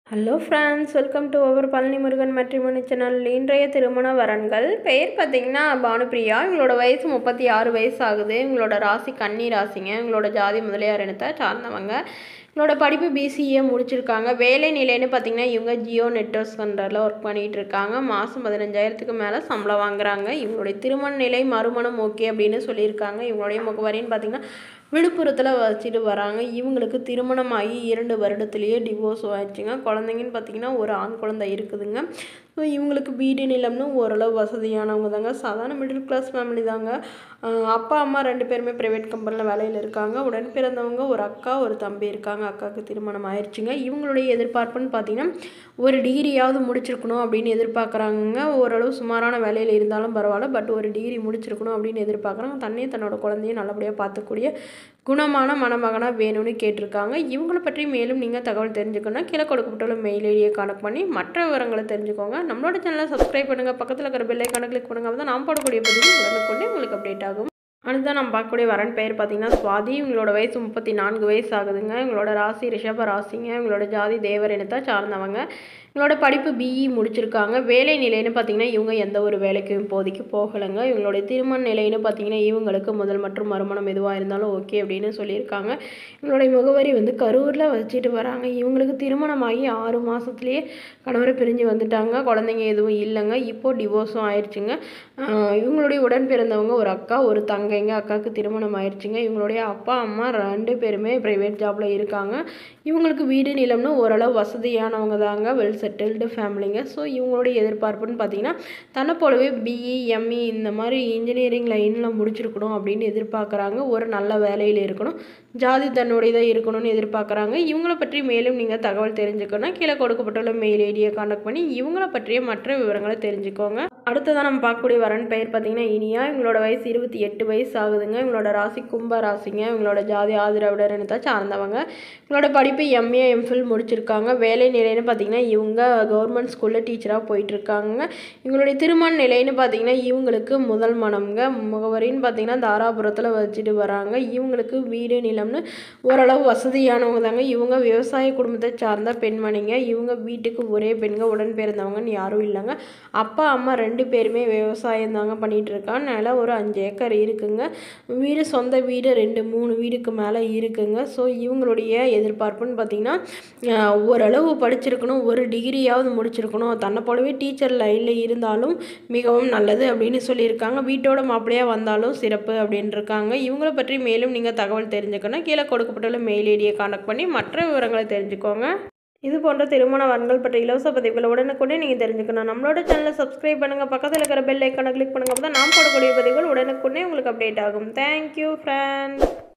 hello friends welcome to our Palani Murugan matrimony channel இன்றைய திருமண வரன்கள் பெயர் பார்த்தீங்கன்னா பானுப்பிரியா இவங்களோட வயசு முப்பத்தி ஆறு வயசு ஆகுது இவங்களோட ராசி கன்னி ராசிங்க இவங்களோட ஜாதி முதலியார் இனத்தை சார்ந்தவங்க இவங்களோட படிப்பு பிசிஏ முடிச்சிருக்காங்க வேலை நிலைன்னு பார்த்தீங்கன்னா இவங்க ஜியோ நெட்வொர்க் சென்டரில் ஒர்க் பண்ணிகிட்டு இருக்காங்க மாதம் பதினஞ்சாயிரத்துக்கு மேலே சம்பளம் வாங்குறாங்க இவங்களுடைய திருமண நிலை மறுமணம் ஓகே அப்படின்னு சொல்லியிருக்காங்க இவங்களுடைய முகவரின்னு பார்த்தீங்கன்னா விழுப்புரத்தில் வச்சுட்டு வராங்க இவங்களுக்கு திருமணமாகி இரண்டு வருடத்துலேயே டிவோர்ஸ் ஆயிடுச்சுங்க குழந்தைங்கன்னு பார்த்தீங்கன்னா ஒரு ஆண் குழந்தை இருக்குதுங்க ஸோ இவங்களுக்கு வீடு நிலம்னு ஓரளவு வசதியானவங்க தாங்க சாதாரண மிடில் கிளாஸ் ஃபேமிலி தாங்க ஆஹ் அப்பா அம்மா ரெண்டு பேருமே ப்ரைவேட் கம்பெனியில் வேலையில் இருக்காங்க உடன் பிறந்தவங்க ஒரு அக்கா ஒரு தம்பி இருக்காங்க அக்காவுக்கு திருமணம் ஆயிடுச்சுங்க இவங்களுடைய எதிர்பார்ப்புன்னு பார்த்தீங்கன்னா ஒரு டிகிரியாவது முடிச்சிருக்கணும் அப்படின்னு எதிர்பார்க்குறாங்க ஓரளவு சுமாரான வேலையில் இருந்தாலும் பரவாயில்ல பட் ஒரு டிகிரி முடிச்சிருக்கணும் அப்படின்னு எதிர்பார்க்குறாங்க தன்னையும் தன்னோட குழந்தையும் நல்லபடியாக பார்த்துக்கூடிய குணமான மணமகனாக வேணும்னு கேட்டிருக்காங்க இவங்களை பற்றி மேலும் நீங்கள் தகவல் தெரிஞ்சுக்கணும் கீழே கொடுக்கப்பட்டுள்ள மெயில் ஐடியை கனெக்ட் பண்ணி மற்ற விவரங்களை தெரிஞ்சுக்கோங்க நம்மளோட சேனலை சப்ஸ்கிரைப் பண்ணுங்கள் பக்கத்தில் இருக்கிற பெல் ஐக்கானை கிளிக் பண்ணுங்கள் அப்போ தான் நாம் போடக்கூடிய பதிவு உடனுக்குள்ளே உங்களுக்கு அப்டேட் ஆகும் அடுத்து நம்ம பார்க்கக்கூடிய வரன் பெயர் பார்த்தீங்கன்னா சுவாதி இவங்களோட வயசு முப்பத்தி நான்கு வயசு ஆகுதுங்க இவங்களோட ராசி ரிஷப ராசிங்க இவங்களோட ஜாதி தேவர் இனத்தை சார்ந்தவங்க இவங்களோட படிப்பு பிஇ முடிச்சிருக்காங்க வேலை நிலைன்னு பார்த்தீங்கன்னா இவங்க எந்த ஒரு வேலைக்கும் இப்போதைக்கு போகலைங்க இவங்களுடைய திருமண நிலைன்னு பார்த்தீங்கன்னா இவங்களுக்கு முதல் மற்றும் மறுமணம் எதுவாக இருந்தாலும் ஓகே அப்படின்னு சொல்லியிருக்காங்க இவங்களுடைய முகவரி வந்து கரூரில் வச்சுட்டு வராங்க இவங்களுக்கு திருமணமாகி ஆறு மாதத்துலேயே கணவரை பிரிஞ்சு வந்துட்டாங்க குழந்தைங்க எதுவும் இல்லைங்க இப்போ டிவோர்ஸும் ஆயிடுச்சுங்க ஆஹ் இவங்களுடைய உடன் பிறந்தவங்க ஒரு அக்கா ஒரு தங்கைங்க அக்காவுக்கு திருமணம் ஆயிடுச்சுங்க இவங்களுடைய அப்பா அம்மா ரெண்டு பேருமே ப்ரைவேட் ஜாபில் இருக்காங்க இவங்களுக்கு வீடு நிலம்னு ஓரளவு வசதியானவங்க தாங்க வெல் செட்டில்டு ஃபேமிலிங்க ஸோ இவங்களுடைய எதிர்பார்ப்புன்னு பார்த்தீங்கன்னா தன்னை போலவே பிஇ எம்இ இந்த மாதிரி இன்ஜினியரிங் லைனில் முடிச்சிருக்கணும் அப்படின்னு எதிர்பார்க்குறாங்க ஒரு நல்ல வேலையில் இருக்கணும் ஜாதி தன்னுடையதாக இருக்கணும்னு எதிர்பார்க்குறாங்க இவங்கள பற்றி மேலும் நீங்கள் தகவல் தெரிஞ்சுக்கணும் கீழே கொடுக்கப்பட்டுள்ள மெயில் ஐடியை கான்டாக்ட் பண்ணி இவங்கள பற்றிய மற்ற விவரங்களை தெரிஞ்சுக்கோங்க அடுத்ததான் நம்ம பார்க்கக்கூடிய வரன் பெயர் பார்த்தீங்கன்னா இனியா இவங்களோட வயசு இருபத்தி எட்டு வயசு ஆகுதுங்க இவங்களோட ராசி கும்ப ராசிங்க இவங்களோட ஜாதி ஆதிராவிடர் இனத்தை சார்ந்தவங்க இவங்களோட படிப்பு எம்ஏ எம்ஃபில் முடிச்சிருக்காங்க வேலை நிலைன்னு பார்த்தீங்கன்னா இவங்க கவர்மெண்ட் ஸ்கூலில் டீச்சராக போயிட்டுருக்காங்க இவங்களுடைய திருமண நிலைன்னு பார்த்தீங்கன்னா இவங்களுக்கு முதல் மனம்ங்க முகவரின்னு பார்த்தீங்கன்னா தாராபுரத்தில் வச்சுட்டு வராங்க இவங்களுக்கு வீடு நிலம்னு ஓரளவு வசதியானவங்க தாங்க இவங்க விவசாய குடும்பத்தை சார்ந்த பெண்மணிங்க இவங்க வீட்டுக்கு ஒரே பெண்க உடன் பிறந்தவங்கன்னு யாரும் இல்லைங்க அப்பா அம்மா ரெண்டு பேருமே விவசாயம் தாங்க பண்ணிகிட்டு இருக்காங்க நிலம் ஒரு அஞ்சு ஏக்கர் இருக்குங்க வீடு சொந்த வீடு ரெண்டு மூணு வீடுக்கு மேலே இருக்குங்க ஸோ இவங்களுடைய எதிர்பார்ப்புன்னு பார்த்தீங்கன்னா ஆஹ், ஓரளவு படிச்சிருக்கணும் ஒரு டிகிரியாவது முடிச்சிருக்கணும் தன்னை போலவே டீச்சர் லைனில் இருந்தாலும் மிகவும் நல்லது அப்படின்னு சொல்லியிருக்காங்க வீட்டோட மாப்பிள்ளையாக வந்தாலும் சிறப்பு அப்படின்னு இருக்காங்க இவங்கள பற்றி மேலும் நீங்கள் தகவல் தெரிஞ்சுக்கணும் கீழே கொடுக்கப்பட்டுள்ள மெயில் ஐடியை கான்டாக்ட் பண்ணி மற்ற விவரங்களை தெரிஞ்சுக்கோங்க இது போன்ற திருமண வரன்கள் பற்றி இலவச பதிவுகளை உடனுக்குடனே நீங்கள் தெரிஞ்சுக்கணும் நம்மளோட சேனலை சப்ஸ்கிரைப் பண்ணுங்கள் பக்கத்தில் இருக்கிற பெல் ஐக்கானை கிளிக் பண்ணுங்க அப்போ தான் நாம் போடக்கூடிய பதிவுகள் உடனுக்குடனே உங்களுக்கு அப்டேட் ஆகும் தேங்க்யூ ஃப்ரெண்ட்ஸ்